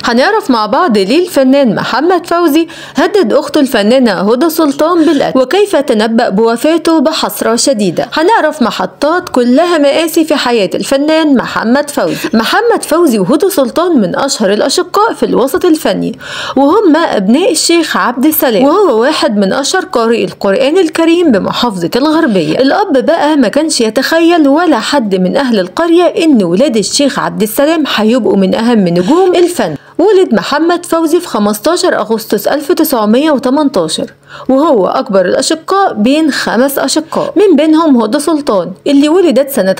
هنعرف مع بعض ليه الفنان محمد فوزي هدد أخته الفنانة هدى سلطان بالقتل وكيف تنبأ بوفاته بحسرة شديدة هنعرف محطات كلها مآسي في حياة الفنان محمد فوزي محمد فوزي وهدى سلطان من أشهر الأشقاء في الوسط الفني وهم أبناء الشيخ عبد السلام وهو واحد من أشهر قارئي القرآن الكريم بمحافظة الغربية الأب بقى ما كانش يتخيل ولا حد من أهل القرية إن ولاد الشيخ عبد السلام هيبقوا من أهم نجوم الفن ولد محمد فوزي في 15 أغسطس 1918 وهو أكبر الأشقاء بين خمس أشقاء من بينهم هدى سلطان اللي ولدت سنة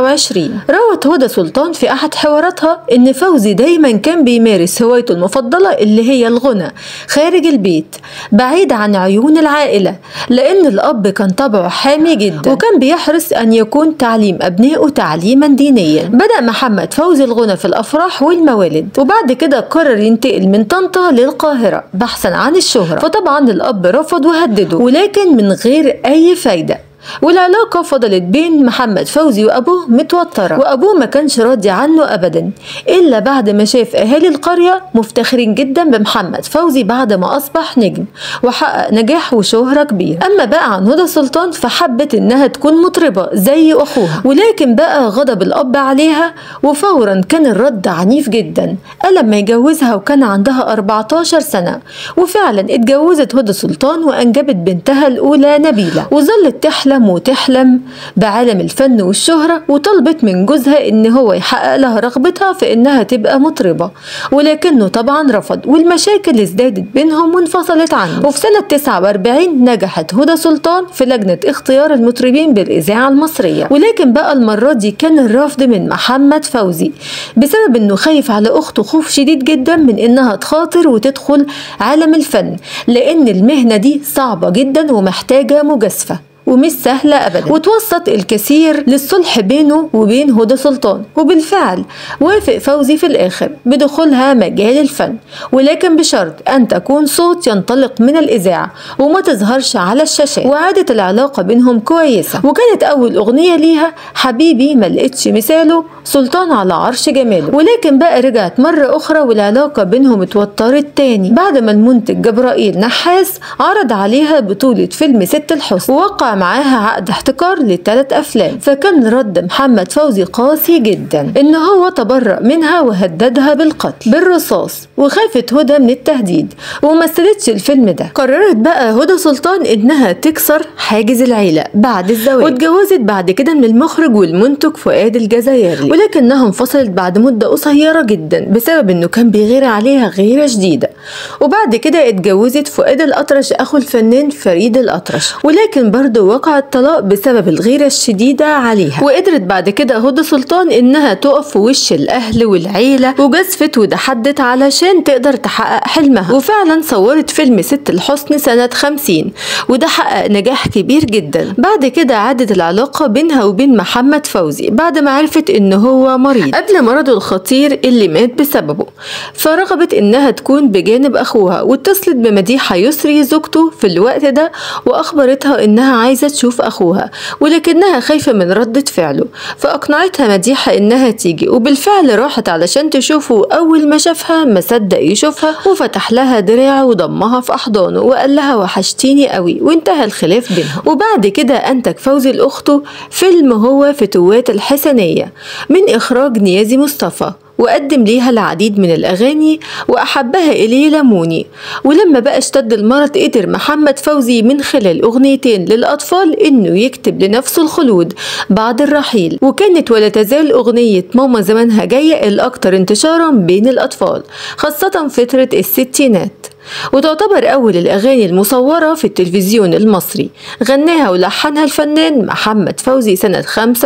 25 روت هدى سلطان في أحد حواراتها إن فوزي دايما كان بيمارس هوايته المفضلة اللي هي الغنى خارج البيت بعيد عن عيون العائلة لأن الأب كان طبعه حامي جدا وكان بيحرص أن يكون تعليم أبنائه تعليما دينيا بدأ محمد فوزي الغنى في الأفراح والموالد وبعد كده قرر ينتقل من طنطا للقاهرة بحثا عن الشهرة فطبعا الأب رفض وهدده ولكن من غير أي فايدة والعلاقة فضلت بين محمد فوزي وأبوه متوترة وأبوه ما كانش راضي عنه أبدا إلا بعد ما شاف أهالي القرية مفتخرين جدا بمحمد فوزي بعد ما أصبح نجم وحقق نجاح وشهرة كبيرة أما بقى عن هدى سلطان فحبت إنها تكون مطربة زي أخوها ولكن بقى غضب الأب عليها وفورا كان الرد عنيف جدا قال لما يجوزها وكان عندها 14 سنة وفعلا اتجوزت هدى سلطان وأنجبت بنتها الأولى نبيلة وظلت تحلم تحلم وتحلم بعالم الفن والشهرة وطلبت من جوزها إن هو يحقق لها رغبتها في إنها تبقى مطربة ولكنه طبعا رفض والمشاكل ازدادت بينهم وانفصلت عنه وفي سنة 49 نجحت هدى سلطان في لجنة اختيار المطربين بالإذاعة المصرية ولكن بقى المرة دي كان الرفض من محمد فوزي بسبب إنه خايف على أخته خوف شديد جدا من إنها تخاطر وتدخل عالم الفن لأن المهنة دي صعبة جدا ومحتاجة مجازفة ومش سهلة أبدا وتوسط الكثير للصلح بينه وبين هدى سلطان وبالفعل وافق فوزي في الآخر بدخولها مجال الفن ولكن بشرط أن تكون صوت ينطلق من الإذاعة وما تظهرش على الشاشات وعادت العلاقة بينهم كويسة وكانت أول أغنية ليها حبيبي ما لقيتش مثاله سلطان على عرش جماله ولكن بقى رجعت مرة أخرى والعلاقة بينهم اتوترت تاني بعد ما المنتج جبرائيل نحاس عرض عليها بطولة فيلم ست الحسن ووقع معاها عقد احتكار لثلاث أفلام فكان رد محمد فوزي قاسي جدا إن هو تبرأ منها وهددها بالقتل بالرصاص وخافت هدى من التهديد ومثلتش الفيلم ده قررت بقى هدى سلطان إنها تكسر حاجز العيلة بعد الزواج واتجوزت بعد كده من المخرج والمنتج فؤاد الجزائري ولكنها انفصلت بعد مدة قصيرة جدا بسبب إنه كان بيغير عليها غيرة شديدة وبعد كده اتجوزت فؤاد الأطرش أخو الفنان فريد الأطرش ولكن برضه وقع الطلاق بسبب الغيرة الشديدة عليها وقدرت بعد كده هدى سلطان إنها تقف في وش الأهل والعيلة وجازفت وتحدت علشان تقدر تحقق حلمها وفعلا صورت فيلم ست الحسن سنة 50 وده حقق نجاح كبير جدا بعد كده عادت العلاقة بينها وبين محمد فوزي بعد ما عرفت إن هو مريض قبل مرضه الخطير اللي مات بسببه فرغبت إنها تكون بجانب أخوها واتصلت بمديحة يسري زوجته في الوقت ده وأخبرتها إنها عايزة تشوف أخوها ولكنها خايفة من ردة فعله فأقنعتها مديحة إنها تيجي وبالفعل راحت علشان تشوفه أول ما شافها ما صدق يشوفها وفتح لها دراع وضمها في أحضانه وقال لها وحشتيني قوي وانتهى الخلاف بينهم وبعد كده أنتج فوزي لأخته فيلم هو فتوات الحسنية من إخراج نيازي مصطفى وقدم ليها العديد من الأغاني وأحبها إليه لموني ولما بقى اشتد المرض قدر محمد فوزي من خلال أغنيتين للأطفال إنه يكتب لنفسه الخلود بعد الرحيل وكانت ولا تزال أغنية ماما زمانها جاية الأكثر انتشارا بين الأطفال خاصة فترة الستينات وتعتبر أول الأغاني المصورة في التلفزيون المصري غناها ولحنها الفنان محمد فوزي سنة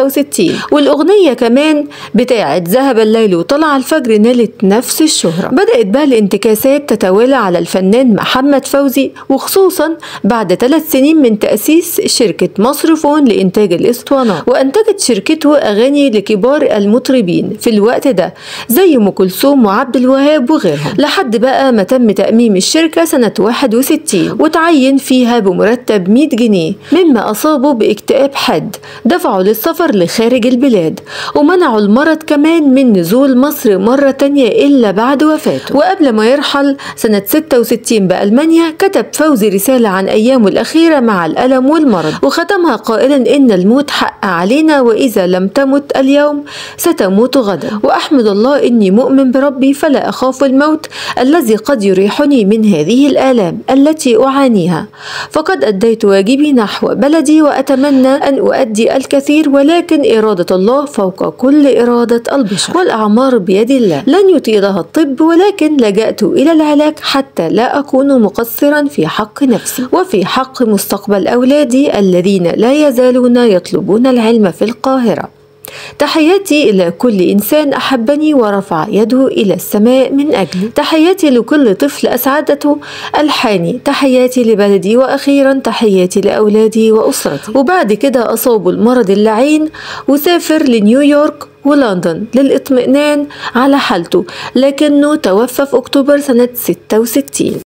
65 والأغنية كمان بتاعت ذهب الليل وطلع الفجر نالت نفس الشهرة بدأت بقى الانتكاسات تتوالى على الفنان محمد فوزي وخصوصا بعد ثلاث سنين من تأسيس شركة مصرفون لإنتاج الإسطوانات وأنتجت شركته أغاني لكبار المطربين في الوقت ده زي أم كلثوم وعبد الوهاب وغيرهم لحد بقى ما تم تأميم الشركة سنة 61 وتعين فيها بمرتب 100 جنيه مما أصابه باكتئاب حاد دفعه للسفر لخارج البلاد ومنعوا المرض كمان من نزول مصر مرة تانية إلا بعد وفاته وقبل ما يرحل سنة 66 بألمانيا كتب فوزي رسالة عن أيامه الأخيرة مع الألم والمرض وختمها قائلا إن الموت حق علينا وإذا لم تمت اليوم ستموت غدا وأحمد الله إني مؤمن بربي فلا أخاف الموت الذي قد يريحني من هذه الآلام التي أعانيها فقد أديت واجبي نحو بلدي وأتمنى أن أؤدي الكثير ولكن إرادة الله فوق كل إرادة البشر والأعمار بيد الله لن يطيلها الطب ولكن لجأت إلى العلاج حتى لا أكون مقصرا في حق نفسي وفي حق مستقبل أولادي الذين لا يزالون يطلبون العلم في القاهرة تحياتي إلى كل إنسان أحبني ورفع يده إلى السماء من أجلي تحياتي لكل طفل أسعدته ألحاني تحياتي لبلدي وأخيرا تحياتي لأولادي وأسرتي وبعد كده أصابوا المرض اللعين وسافر لنيويورك ولندن للإطمئنان على حالته لكنه توفى في أكتوبر سنة 66